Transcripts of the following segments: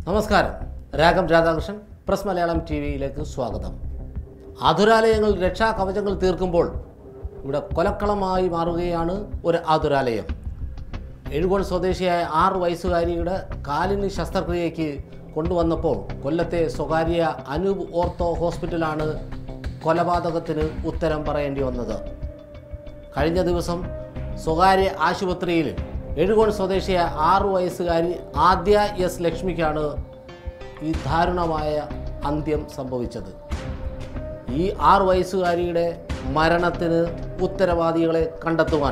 നമസ്കാരം Ragam Radhakrishnan press Malayalam T വിയിലേക്ക് സ്വാഗതം ആതുരാലയങ്ങൾ രക്ഷാകവചങ്ങൾ തീർക്കുമ്പോൾ ഇവിടെ കൊലക്കളമായി മാറുകയാണ് ഒരു ആതുരാലയം എഴുകോൺ സ്വദേശിയായ ആറ് വയസ്സുകാരിയുടെ കാലിന് ശസ്ത്രക്രിയയ്ക്ക് കൊണ്ടുവന്നപ്പോൾ കൊല്ലത്തെ സ്വകാര്യ അനൂപ് ഓർത്തോ ഹോസ്പിറ്റലാണ് കൊലപാതകത്തിന് ഉത്തരം പറയേണ്ടി വന്നത് കഴിഞ്ഞ ദിവസം സ്വകാര്യ ആശുപത്രിയിൽ എഴുകോൺ സ്വദേശിയായ ആറു വയസ്സുകാരി ആദ്യ എസ് ലക്ഷ്മിക്കാണ് ഈ ദാരുണമായ അന്ത്യം സംഭവിച്ചത് ഈ ആറു വയസ്സുകാരിയുടെ മരണത്തിന് ഉത്തരവാദികളെ കണ്ടെത്തുവാൻ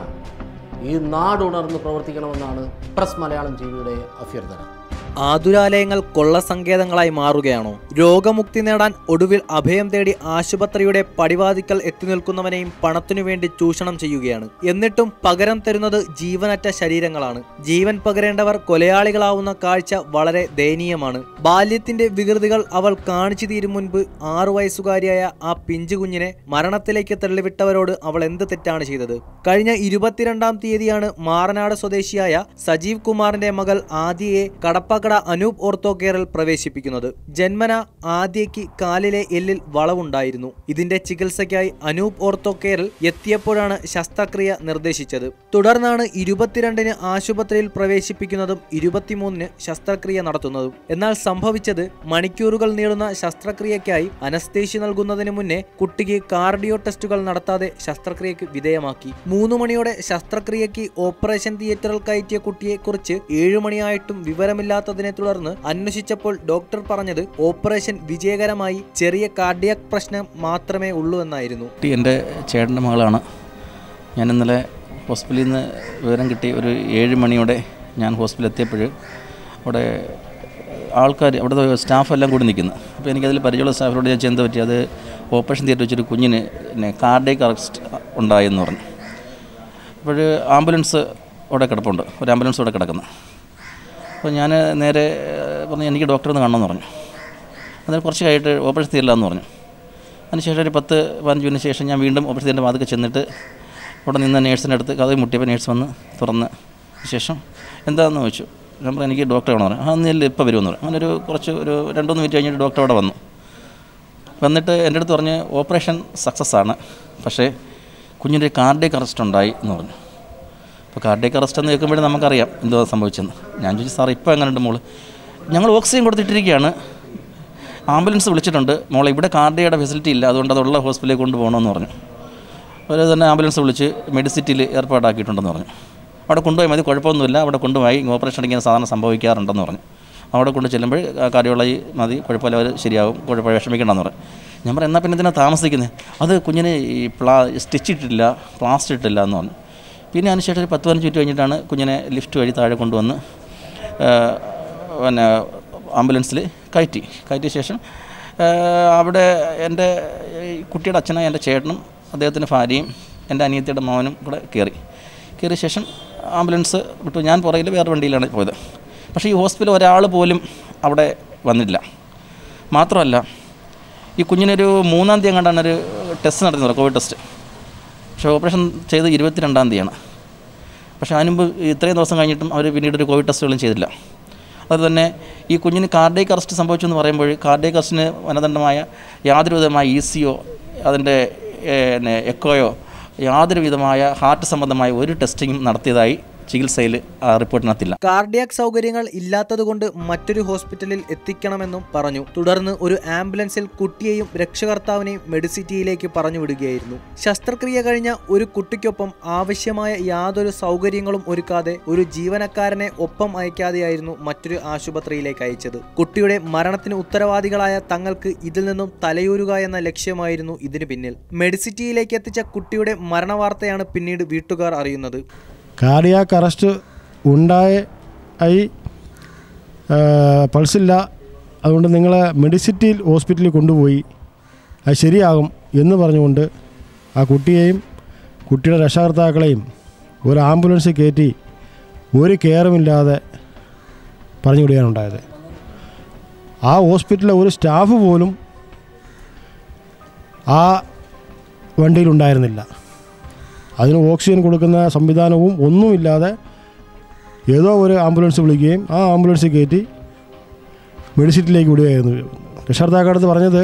ഈ നാടുണർന്ന് പ്രവർത്തിക്കണമെന്നാണ് പ്രസ് മലയാളം ടി വിയുടെ അഭ്യർത്ഥന ആതുരാലയങ്ങൾ കൊള്ളസങ്കേതങ്ങളായി മാറുകയാണോ രോഗമുക്തി നേടാൻ ഒടുവിൽ അഭയം തേടി ആശുപത്രിയുടെ പടിവാതിക്കൽ എത്തി നിൽക്കുന്നവനെയും പണത്തിനു വേണ്ടി ചൂഷണം ചെയ്യുകയാണ് എന്നിട്ടും പകരം തരുന്നത് ജീവനറ്റ ശരീരങ്ങളാണ് ജീവൻ പകരേണ്ടവർ കൊലയാളികളാവുന്ന കാഴ്ച വളരെ ദയനീയമാണ് ബാല്യത്തിന്റെ വികൃതികൾ അവൾ കാണിച്ചു തീരും മുൻപ് ആറു വയസ്സുകാരിയായ ആ പിഞ്ചു കുഞ്ഞിനെ മരണത്തിലേക്ക് തള്ളിവിട്ടവരോട് അവൾ എന്ത് തെറ്റാണ് ചെയ്തത് കഴിഞ്ഞ ഇരുപത്തിരണ്ടാം തീയതിയാണ് മാറനാട് സ്വദേശിയായ സജീവ് കുമാറിന്റെ മകൾ ആദിയെ കടപ്പാക്കട അനൂപ് ഓർത്തോ കെയറിൽ പ്രവേശിപ്പിക്കുന്നത് ജന്മന ആദ്യയ്ക്ക് കാലിലെ എല്ലിൽ വളവുണ്ടായിരുന്നു ഇതിന്റെ ചികിത്സയ്ക്കായി അനൂപ് ഓർത്തോ കെയറിൽ എത്തിയപ്പോഴാണ് ശസ്ത്രക്രിയ നിർദ്ദേശിച്ചത് തുടർന്നാണ് ഇരുപത്തിരണ്ടിന് ആശുപത്രിയിൽ പ്രവേശിപ്പിക്കുന്നതും ഇരുപത്തിമൂന്നിന് ശസ്ത്രക്രിയ നടത്തുന്നതും എന്നാൽ സംഭവിച്ചത് മണിക്കൂറുകൾ നീളുന്ന ശസ്ത്രക്രിയയ്ക്കായി അനസ്തേഷ്യ നൽകുന്നതിന് മുന്നേ കുട്ടിക്ക് കാർഡിയോ ടെസ്റ്റുകൾ നടത്താതെ ശസ്ത്രക്രിയക്ക് വിധേയമാക്കി മൂന്ന് മണിയോടെ ശസ്ത്രക്രിയയ്ക്ക് ഓപ്പറേഷൻ തിയേറ്ററിൽ കയറ്റിയ കുട്ടിയെ കുറിച്ച് ഏഴു മണിയായിട്ടും വിവരമില്ലാത്തതിനെ തുടർന്ന് അന്വേഷിച്ചപ്പോൾ ഡോക്ടർ പറഞ്ഞത് ഓപ്പറേഷൻ വിജയകരമായി ചെറിയ കാർഡിയാക് പ്രശ്നം മാത്രമേ ഉള്ളൂ എന്നായിരുന്നു കുട്ടി എൻ്റെ ചേട്ടൻ്റെ മകളാണ് ഞാൻ ഇന്നലെ ഹോസ്പിറ്റലിൽ നിന്ന് വിവരം കിട്ടി ഒരു ഏഴ് മണിയോടെ ഞാൻ ഹോസ്പിറ്റലിൽ എത്തിയപ്പോൾ അവിടെ ആൾക്കാർ അവിടുത്തെ സ്റ്റാഫ് എല്ലാം കൂടി നിൽക്കുന്നു അപ്പോൾ എനിക്കതിൽ പരിചയമുള്ള സ്റ്റാഫിനോട് ഞാൻ ചെന്ത് പറ്റി അത് ഓപ്പറേഷൻ തിയേറ്റർ വെച്ചൊരു കുഞ്ഞിന് പിന്നെ കാർഡിയക് അറസ്റ്റ് ഉണ്ടായെന്ന് പറഞ്ഞു അപ്പോൾ ആംബുലൻസ് അവിടെ കിടപ്പുണ്ട് ഒരു ആംബുലൻസ് അവിടെ കിടക്കുന്നു അപ്പോൾ ഞാൻ നേരെ ഏഹ്, പറഞ്ഞു എനിക്ക് ഡോക്ടറെ ഒന്ന് കാണണമെന്ന് പറഞ്ഞു അതിന് കുറച്ച് കഴിഞ്ഞിട്ട് ഓപ്പറേഷൻ തീരില്ലാന്ന് പറഞ്ഞു അതിനുശേഷം ഒരു പത്ത് പതിനഞ്ച് മിനിറ്റ് ശേഷം ഞാൻ വീണ്ടും ഓപ്പറേഷൻ തിയേറ്ററിൻ്റെ വാതിൽ ചെന്നിട്ട് അവിടെ നിന്ന് നേഴ്സിൻ്റെ അടുത്ത് കഥ മുട്ടിയപ്പോൾ നേഴ്സ് വന്ന് തുറന്ന് ശേഷം എന്താണെന്ന് ചോദിച്ചു ഞാൻ പറഞ്ഞു എനിക്ക് ഡോക്ടറെ വേണം പറഞ്ഞു ആ നീല്ല ഇപ്പോൾ വരുമെന്ന് പറഞ്ഞു അങ്ങനെ ഒരു കുറച്ച് ഒരു രണ്ട് മൂന്ന് മിനിറ്റ് കഴിഞ്ഞിട്ട് ഡോക്ടർ അവിടെ വന്നു വന്നിട്ട് എൻ്റെ അടുത്ത് പറഞ്ഞ് ഓപ്പറേഷൻ സക്സസ് ആണ് പക്ഷേ കുഞ്ഞിൻ്റെ കാർഡിയക് അറസ്റ്റ് ഉണ്ടായി എന്ന് പറഞ്ഞു അപ്പോൾ കാർഡിയക് അറസ്റ്റ് എന്ന് കേൾക്കുമ്പോഴേ നമുക്കറിയാം എന്തോ സംഭവിച്ചെന്ന് ഞാൻ ചോദിച്ചു സാർ ഇപ്പോൾ എങ്ങനെയുണ്ട് മോള് ഞങ്ങൾ ഓക്സിജൻ കൊടുത്തിട്ടിരിക്കുകയാണ് ആംബുലൻസ് വിളിച്ചിട്ടുണ്ട് മോളെ ഇവിടെ കാർഡിയയുടെ ഫെസിലിറ്റി ഇല്ല അതുകൊണ്ട് അതുള്ള ഹോസ്പിറ്റലിൽ കൊണ്ടുപോകണമെന്ന് പറഞ്ഞു അവർ തന്നെ ആംബുലൻസ് വിളിച്ച് മെഡിസിറ്റിയിൽ ഏർപ്പാടാക്കിയിട്ടുണ്ടെന്ന് പറഞ്ഞു അവിടെ കൊണ്ടുപോയി മതി കുഴപ്പമൊന്നുമില്ല അവിടെ കൊണ്ടുപോയി ഓപ്പറേഷൻ ഇങ്ങനെ സാധാരണ സംഭവിക്കാറുണ്ടെന്ന് പറഞ്ഞു അവിടെ കൊണ്ട് ചെല്ലുമ്പോൾ കാർഡിയോളജി മതി കുഴപ്പമില്ല അവർ ശരിയാവും കുഴപ്പമില്ല വിഷമിക്കണ്ടെന്ന് പറഞ്ഞു ഞാൻ പറഞ്ഞു എന്നാൽ പിന്നെ ഇതിനാ താമസിക്കുന്നത് അത് കുഞ്ഞിന് ഈ പ്ലാ സ്റ്റിച്ച് ഇട്ടിട്ടില്ല പ്ലാസ്റ്റർ ഇട്ടില്ല എന്ന് പറഞ്ഞു പിന്നെ അതിനുശേഷം ഒരു പത്ത് പതിനഞ്ച് മിനിറ്റ് കഴിഞ്ഞിട്ടാണ് കുഞ്ഞിനെ ലിഫ്റ്റ് വഴി താഴെ കൊണ്ടുവന്ന് ആ, പിന്നെ ആംബുലൻസിൽ കയറ്റി കയറ്റിയ ശേഷം ആ, അവിടെ എൻ്റെ ഈ കുട്ടിയുടെ അച്ഛനായ എൻ്റെ ചേട്ടനും അദ്ദേഹത്തിൻ്റെ ഭാര്യയും എൻ്റെ അനിയത്തിയുടെ മോനും കൂടെ കയറി കയറിയ ശേഷം ആംബുലൻസ് വിട്ടു ഞാൻ പുറകിൽ വേറെ വണ്ടിയിലാണ് പോയത് പക്ഷേ ഈ ഹോസ്പിറ്റലിൽ ഒരാൾ പോലും അവിടെ വന്നില്ല മാത്രമല്ല ഈ കുഞ്ഞിനൊരു മൂന്നാം തീയതി കണ്ടാണ് ഒരു ടെസ്റ്റ് നടത്തുന്നത് കോവിഡ് ടെസ്റ്റ് പക്ഷേ ഓപ്പറേഷൻ ചെയ്ത് ഇരുപത്തിരണ്ടാം തീയതിയാണ് പക്ഷേ അതിന് മുമ്പ് ഇത്രയും ദിവസം കഴിഞ്ഞിട്ടും അവർ പിന്നീട് ഒരു കോവിഡ് ടെസ്റ്റുകളും ചെയ്തില്ല അതുപോലെ തന്നെ ഈ കുഞ്ഞിന് കാർഡിയക് അറസ്റ്റ് സംഭവിച്ചു എന്ന് പറയുമ്പോൾ കാർഡിയക് അറസ്റ്റിന് വനദണ്ഡമായ യാതൊരു വിധമായ ഇ സിയോ അതിൻ്റെ പിന്നെ എക്കോയോ യാതൊരു വിധമായ ഹാർട്ട് സംബന്ധമായ ഒരു ടെസ്റ്റിങ്ങും നടത്തിയതായി ചികിത്സയിൽ ആ റിപ്പോർട്ടിനകത്തില്ല കാർഡിയാക് സൗകര്യങ്ങൾ ഇല്ലാത്തതുകൊണ്ട് മറ്റൊരു ഹോസ്പിറ്റലിൽ എത്തിക്കണമെന്നും പറഞ്ഞു തുടർന്ന് ഒരു ആംബുലൻസിൽ കുട്ടിയെയും രക്ഷകർത്താവിനെയും മെഡിസിറ്റിയിലേക്ക് പറഞ്ഞു വിടുകയായിരുന്നു ശസ്ത്രക്രിയ കഴിഞ്ഞ ഒരു കുട്ടിക്കൊപ്പം ആവശ്യമായ യാതൊരു സൗകര്യങ്ങളും ഒരുക്കാതെ ഒരു ജീവനക്കാരനെ ഒപ്പം അയക്കാതെയായിരുന്നു മറ്റൊരു ആശുപത്രിയിലേക്ക് അയച്ചത് കുട്ടിയുടെ മരണത്തിന് ഉത്തരവാദികളായ തങ്ങൾക്ക് ഇതിൽ നിന്നും തലയൂരുക എന്ന ലക്ഷ്യമായിരുന്നു ഇതിനു പിന്നിൽ മെഡിസിറ്റിയിലേക്ക് എത്തിച്ച കുട്ടിയുടെ മരണവാർത്തയാണ് പിന്നീട് വീട്ടുകാർ അറിയുന്നത് കാർഡിയാക്ക് അറസ്റ്റ് ഉണ്ടായ ആയി ആ, പൾസില്ല അതുകൊണ്ട് നിങ്ങളെ മെഡിസിറ്റിയിൽ ഹോസ്പിറ്റലിൽ കൊണ്ടുപോയി അത് ശരിയാകും എന്ന് പറഞ്ഞുകൊണ്ട് ആ കുട്ടിയെയും കുട്ടിയുടെ രക്ഷകർത്താക്കളെയും ഒരു ആംബുലൻസിൽ കയറ്റി ഒരു കെയറുമില്ലാതെ പറഞ്ഞു വിടുകയാണ് ഉണ്ടായത് ആ ഹോസ്പിറ്റലിലെ ഒരു സ്റ്റാഫ് പോലും ആ വണ്ടിയിലുണ്ടായിരുന്നില്ല അതിന് ഓക്സിജൻ കൊടുക്കുന്ന സംവിധാനവും ഒന്നുമില്ലാതെ ഏതോ ഒരു ആംബുലൻസ് വിളിക്കുകയും ആ ആംബുലൻസിൽ കയറ്റി മെഡിസിറ്റിലേക്ക് വിടുകയായിരുന്നു രക്ഷകർത്താക്കടുത്ത് പറഞ്ഞത്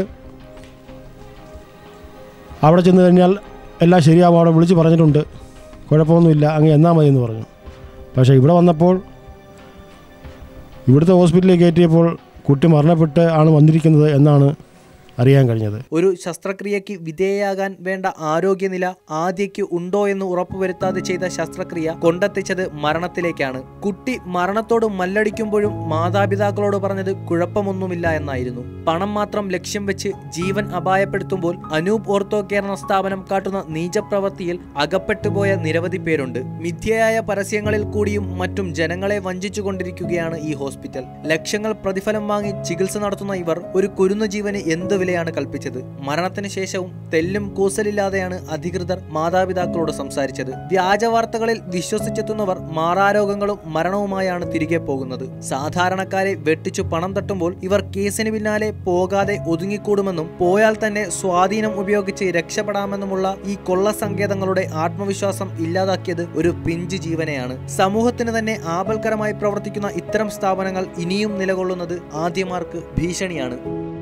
അവിടെ ചെന്ന് കഴിഞ്ഞാൽ എല്ലാം ശരിയാവും അവിടെ വിളിച്ച് പറഞ്ഞിട്ടുണ്ട് കുഴപ്പമൊന്നുമില്ല അങ്ങ് എന്നാൽ മതി എന്ന് പറഞ്ഞു പക്ഷേ ഇവിടെ വന്നപ്പോൾ ഇവിടുത്തെ ഹോസ്പിറ്റലിൽ കയറ്റിയപ്പോൾ കുട്ടി മരണപ്പെട്ട് ആണ് വന്നിരിക്കുന്നത് എന്നാണ് അറിയാൻ കഴിഞ്ഞത് ഒരു ശസ്ത്രക്രിയയ്ക്ക് വിധേയയാകാൻ വേണ്ട ആരോഗ്യനില ആദ്യയ്ക്ക് ഉണ്ടോ എന്ന് ഉറപ്പുവരുത്താതെ ചെയ്ത ശസ്ത്രക്രിയ കൊണ്ടെത്തിച്ചത് മരണത്തിലേക്കാണ് കുട്ടി മരണത്തോട് മല്ലടിക്കുമ്പോഴും മാതാപിതാക്കളോട് പറഞ്ഞത് കുഴപ്പമൊന്നുമില്ല എന്നായിരുന്നു പണം മാത്രം ലക്ഷ്യം വെച്ച് ജീവൻ അപായപ്പെടുത്തുമ്പോൾ അനൂപ് ഓർത്തോ കെയർ എന്ന സ്ഥാപനം കാട്ടുന്ന നീചപ്രവൃത്തിയിൽ അകപ്പെട്ടുപോയ നിരവധി പേരുണ്ട് മിഥ്യയായ പരസ്യങ്ങളിൽ കൂടിയും മറ്റും ജനങ്ങളെ വഞ്ചിച്ചുകൊണ്ടിരിക്കുകയാണ് ഈ ഹോസ്പിറ്റൽ ലക്ഷങ്ങൾ പ്രതിഫലം വാങ്ങി ചികിത്സ നടത്തുന്ന ഇവർ ഒരു കുരുന്നു ജീവന് എന്ത് വിലയാണ് കൽപ്പിച്ചത് മരണത്തിന് ശേഷവും തെല്ലും കൂസലില്ലാതെയാണ് അധികൃതർ മാതാപിതാക്കളോട് സംസാരിച്ചത് വ്യാജ വാർത്തകളിൽ വിശ്വസിച്ചെത്തുന്നവർ മാറാരോഗങ്ങളും മരണവുമായാണ് തിരികെ പോകുന്നത് സാധാരണക്കാരെ വെട്ടിച്ചു പണം തട്ടുമ്പോൾ ഇവർ കേസിന് പിന്നാലെ പോകാതെ ഒതുങ്ങിക്കൂടുമെന്നും പോയാൽ തന്നെ സ്വാധീനം ഉപയോഗിച്ച് രക്ഷപ്പെടാമെന്നുമുള്ള ഈ കൊള്ള സങ്കേതങ്ങളുടെ ആത്മവിശ്വാസം ഇല്ലാതാക്കിയത് ഒരു പിഞ്ച് ജീവനെയാണ് സമൂഹത്തിന് തന്നെ ആപൽക്കരമായി പ്രവർത്തിക്കുന്ന ഇത്തരം സ്ഥാപനങ്ങൾ ഇനിയും നിലകൊള്ളുന്നത് ആദ്യമാർക്ക് ഭീഷണിയാണ്